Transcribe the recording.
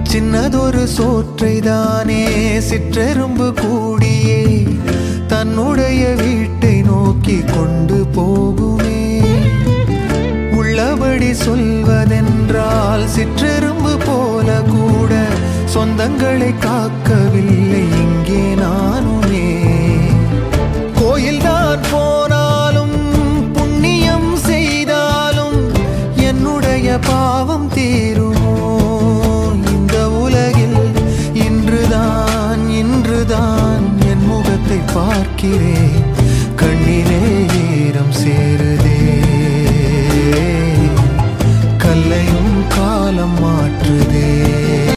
சின்னதொரு சோற்றைதானே சிற்றெரும்பு கூடியே தன்னுடைய வீட்டை நோக்கி கொண்டு போகுமே உள்ளபடி சொல்வதென்றால் சிற்றெரும்பு போல கூட சொந்தங்களை காக்கவில்லை இங்கே நானுமே கோயில்தான் போனாலும் புண்ணியம் செய்தாலும் என்னுடைய பாவம் தீருமோ இந்த உலகில் இன்றுதான் இன்றுதான் என் முகத்தை பார்க்கிறேன் கண்ணிலே ஈரம் சேருதே கல்லையும் காலம் மாற்றுதே